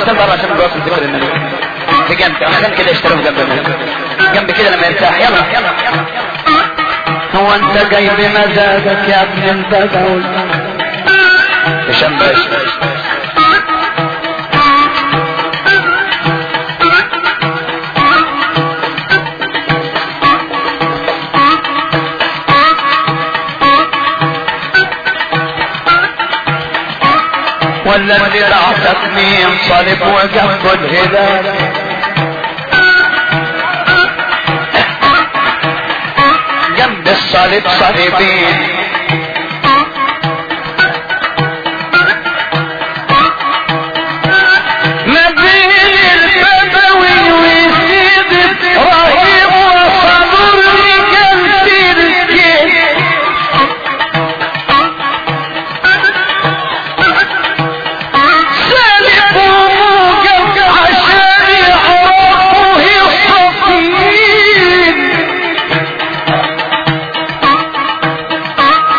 حتتين بره عشان بوقف ذكر النبي في جنب عشان كده اشتروا جنب النبي جنب كده لما يرتاح يلا يلا هو انت جاي بمزاجك يا ابن البدوي هشام باشا ولا اللي رعتك مين صلب وجنب الهلال جنب الصليب صليبين نبيل البدوي وسيد ابراهيم وصبر رجال تركين سالك وموجب عشان يعرفوا الصفين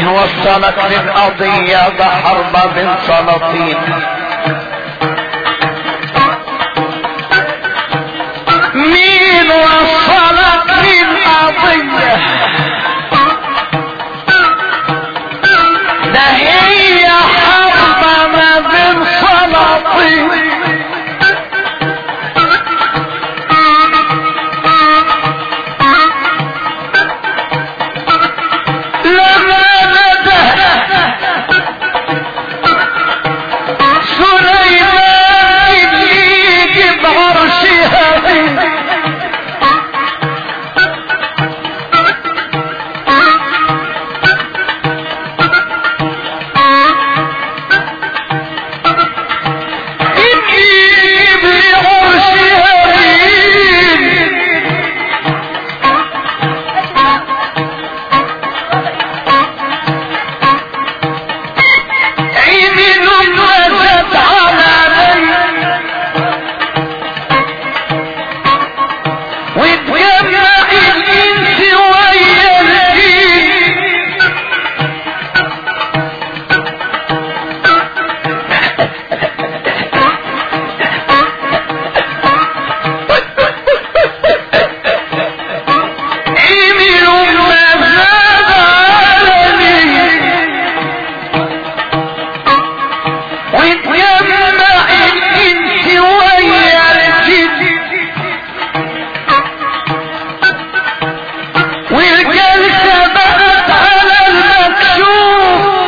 ايه وصلك للقضية ده حربة بين سلاطين مين وصلك للقضية ده هي حربة ما بين سلاطين لما نده سليمان اللي بعرشها إني بعرشها عيني نمزت على واتجمع الانس ويا الجيل عيني نمزت على واتجمع الانس ويا الجن والجلسة بقت على المكشوف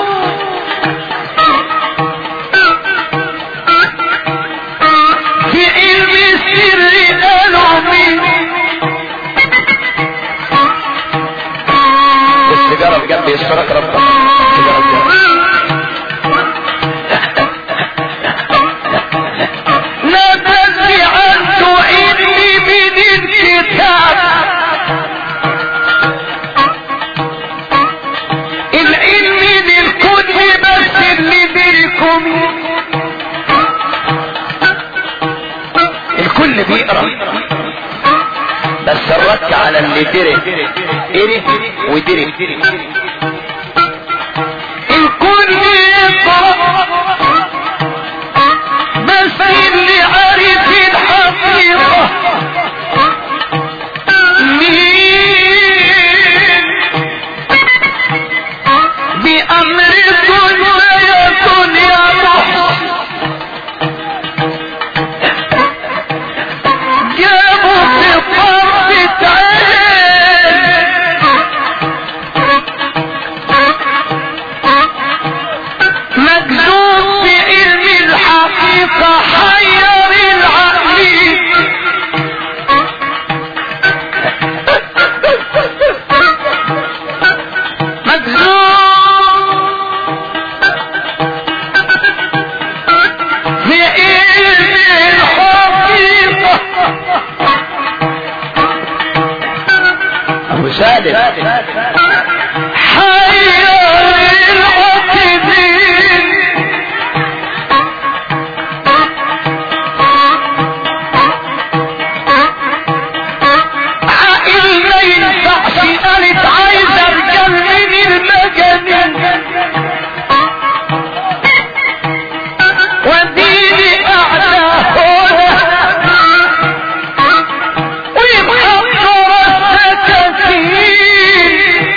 في علم السر قالوا مين السيجارة بجنبي يسترك ربك السيجارة بجنبي نبذ عنه علمي من الكتاب العلم للكل بس اللي بيكم الكل بيقرا بس الرك على اللي دري قري ودري الكل يقرأ بس اللي عارف الحقيقة مين بأمر الدنيا يكون يا محسن جابوا في طرفة عين مجذوب بعلم الحقيقة حير العقل مجذوب بعلم الحقيقة ابو سالم حير العقدين عقل ما ينفعش قالت عايزة ارجل من المجانين وديني اعلى هنا ومحضر السكاكين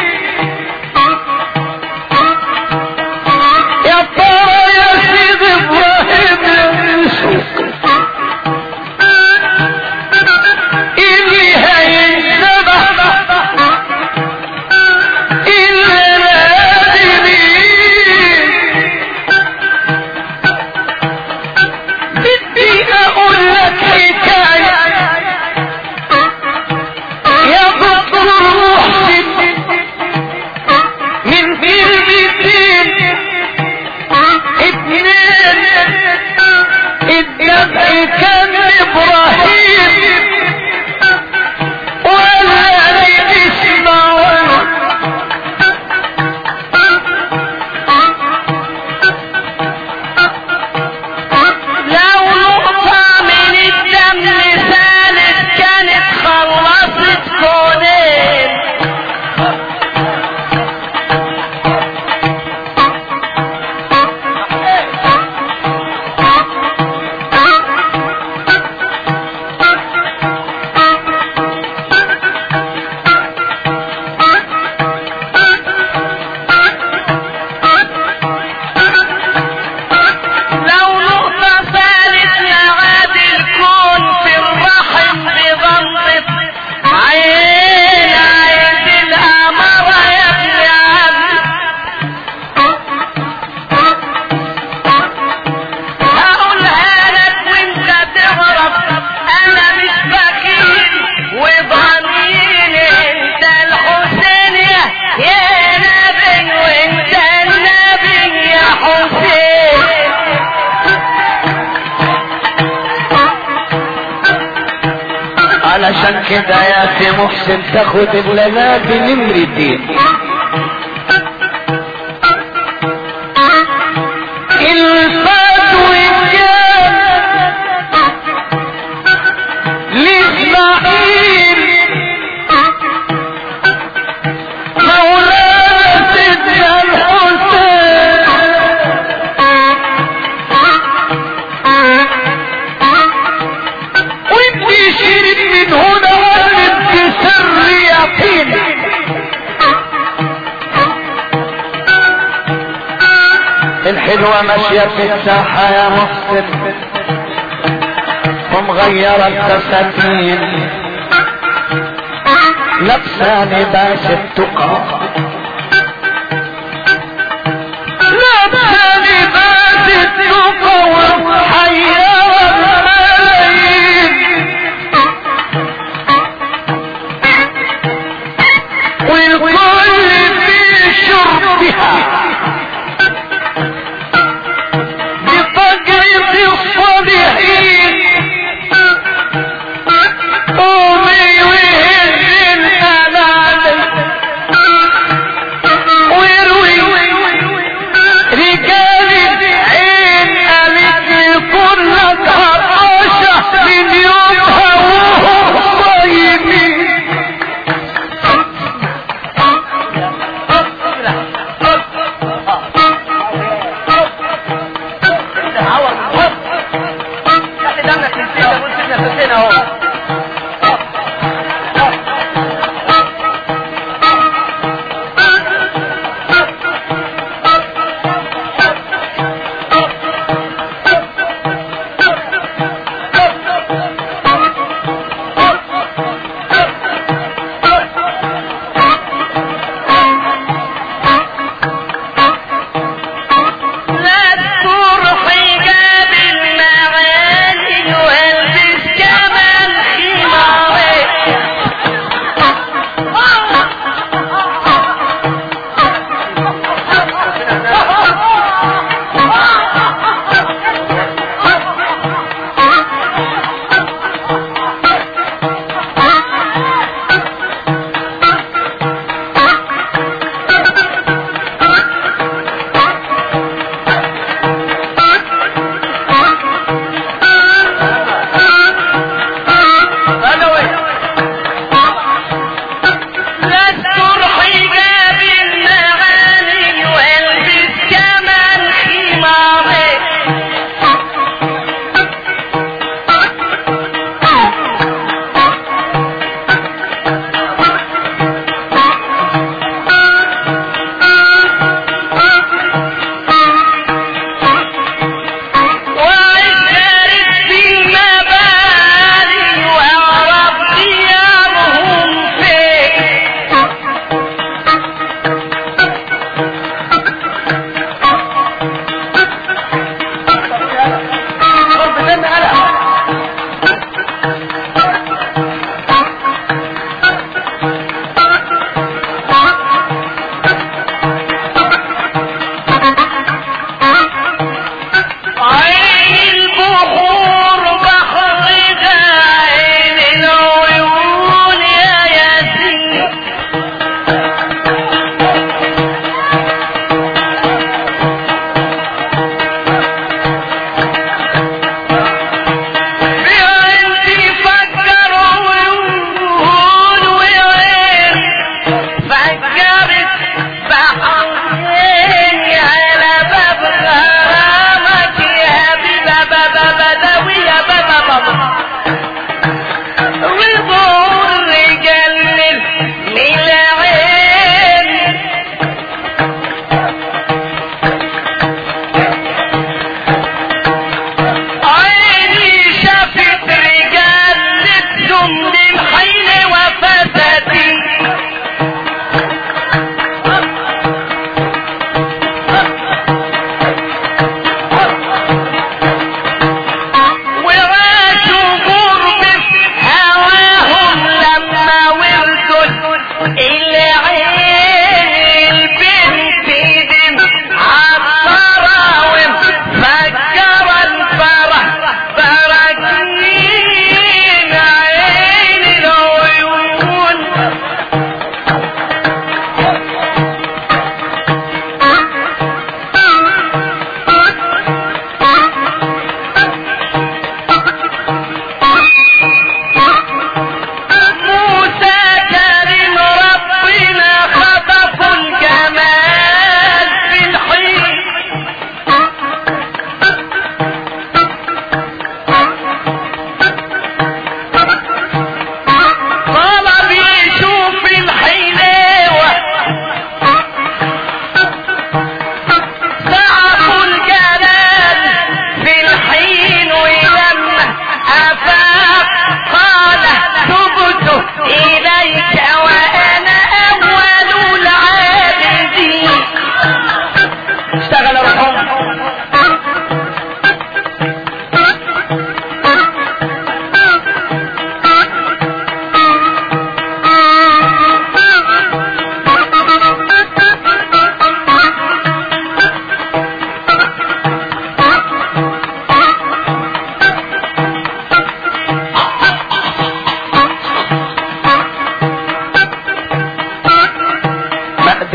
علشان كده يا سي محسن تاخد اللنا بنمرتين الفات والجان لاسماعيل مولانا سيدنا الحسين وانت شرب من هنا علم بسر يقين الحلوة ماشية في الساحة يا محسن ومغيرة الفساتين لابسة لباس التقى لابسة لباس التقى ومحيرة الملايين والكل في شربها بطقية الصالحين قومي وهن الألال ويروي رجال عين قالت لي كل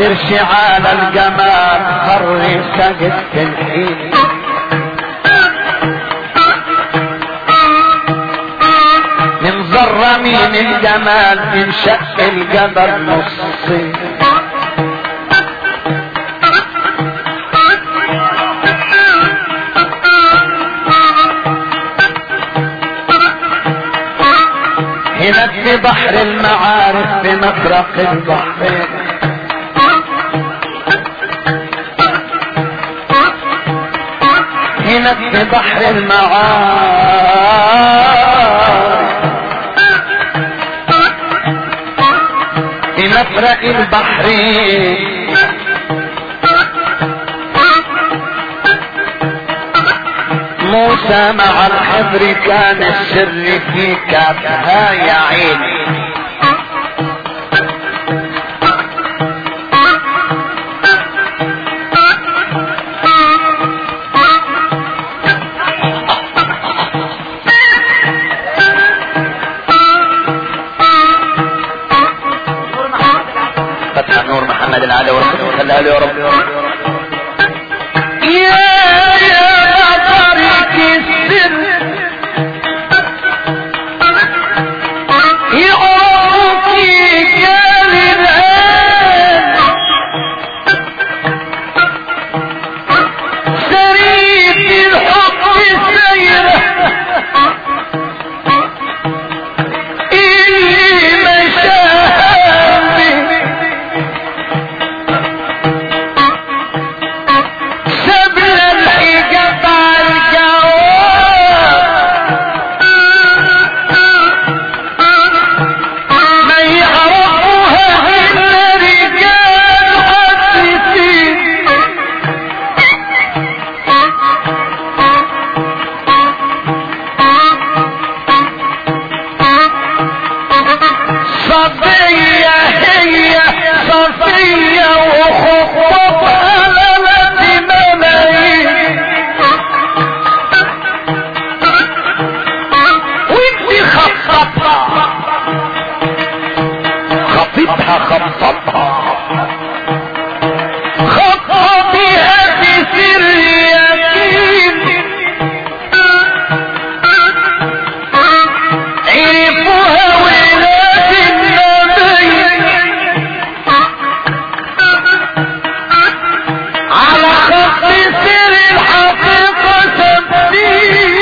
قدرش على الجمال خر سجد الحين من ذرة من الجمال انشق الجبل نصين هناك في بحر المعارف في مفرق البحرين هناك في بحر المعارف في مفرق البحرين موسى مع الحبر كان السر في كافها يا عيني فتح نور محمد العلي ورحمه خليها له يا رب يا يا طريق السر يعطيك يا للآن سريد الحب سيرة اللي مشاها به سبل الحجاب على الجواب ما يعرفوها إلا رجال حدثين صفية هي صفية وخطبها لمت ملايين وانت خطبها خطيبها خطبها خطبها بسر يقين عرفوها ولاد النبي على خط سر الحقيقة ثابتين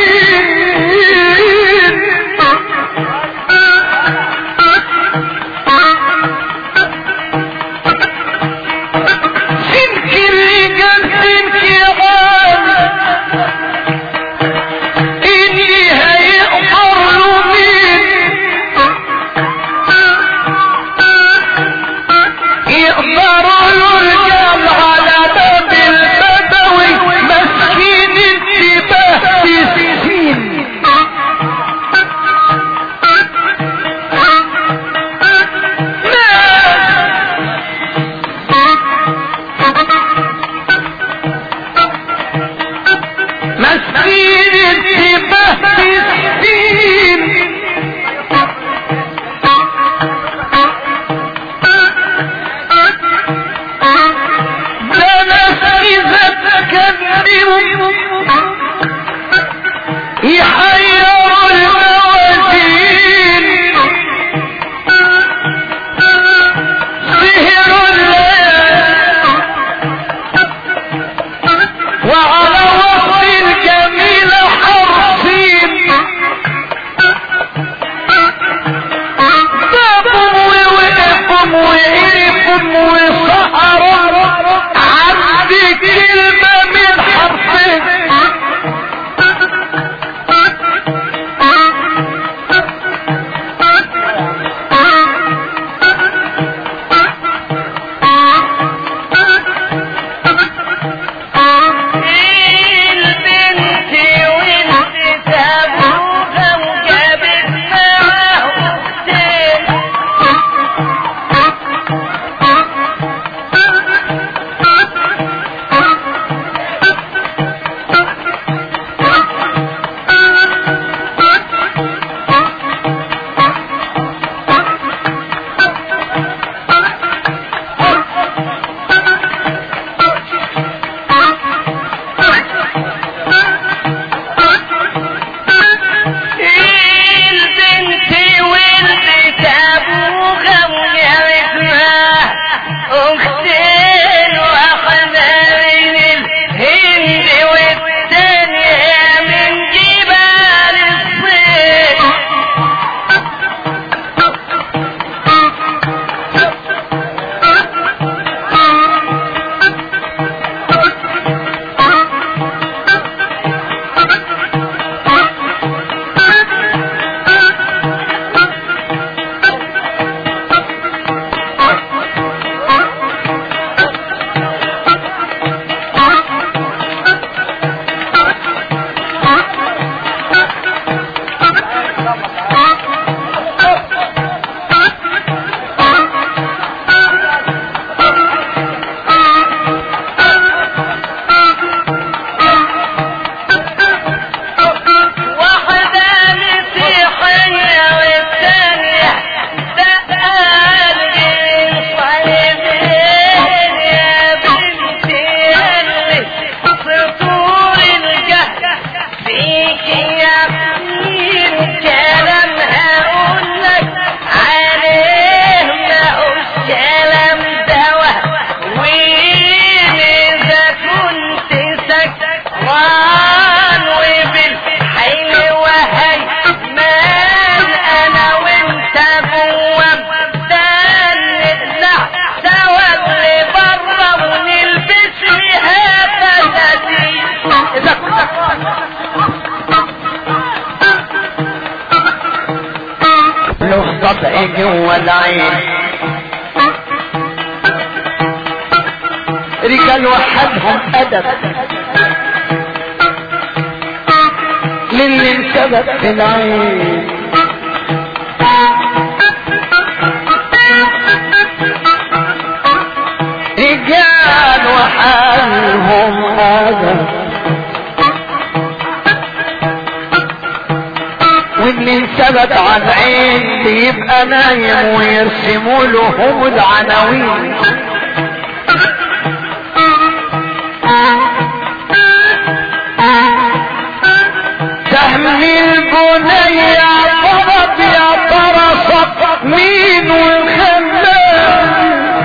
الضبع جوا العين رجال وحدهم ادب للي انسبب في العين رجال وحالهم ادب واللي انثبت عن عين بيبقى نايم ويرسموا له هم العناوين سهم البني يا طرب يا ترى صف مين وخلاه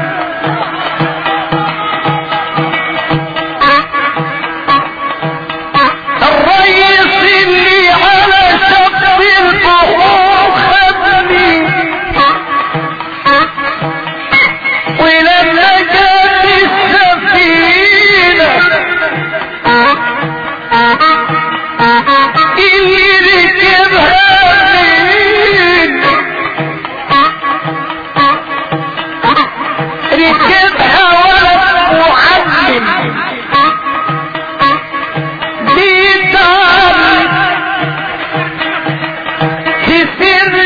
الريس اللي على شط البحور خدني ولما جات السفينة اللي ركبها مين ركبها ولد معلم بيدار في سر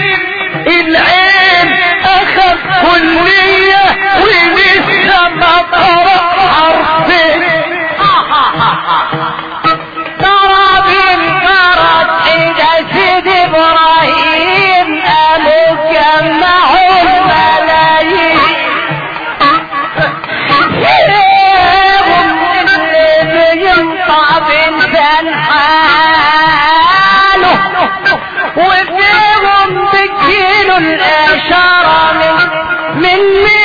العين اخذ كلية ولسه ما قرأ حرفين ضرب الفرس حدا سيد ابراهيم قالوا جمعوا الملايين فيهم اللي بينطع بإنسان حاله وفيهم بتجيله الإشارة من من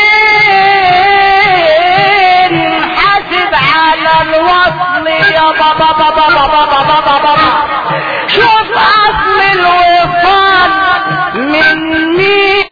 مين حاسب على الوصل يا بابا بابا بابا بابا بابا شوف أصل الوصال من مين